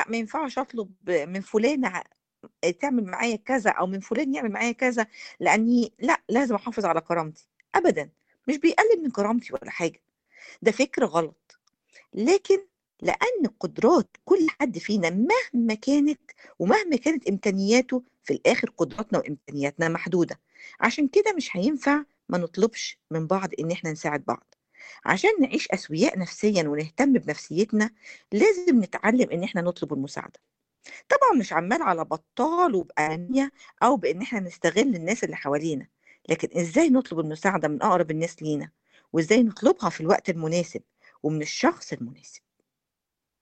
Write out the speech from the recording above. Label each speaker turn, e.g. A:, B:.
A: لأ ما ينفعش أطلب من فُلانة ع تعمل معايا كذا أو من فُلان يعمل معايا كذا، لأني لأ، لازم أحافظ على كرامتي، أبدًا، مش بيقلل من كرامتي ولا حاجة، ده فكر غلط. لكن لأن قدرات كل حد فينا مهما كانت ومهما كانت إمكانياته، في الآخر قدراتنا وإمكانياتنا محدودة، عشان كده مش هينفع ما نطلبش من بعض إن إحنا نساعد بعض. عشان نعيش أسوياء نفسيًا ونهتم بنفسيتنا، لازم نتعلم إن إحنا نطلب المساعدة. طبعًا مش عمّال على بطّال وبأنانية أو بإن إحنا نستغل الناس اللي حوالينا، لكن إزاي نطلب المساعدة من أقرب الناس لينا، وإزاي نطلبها في الوقت المناسب ومن الشخص المناسب.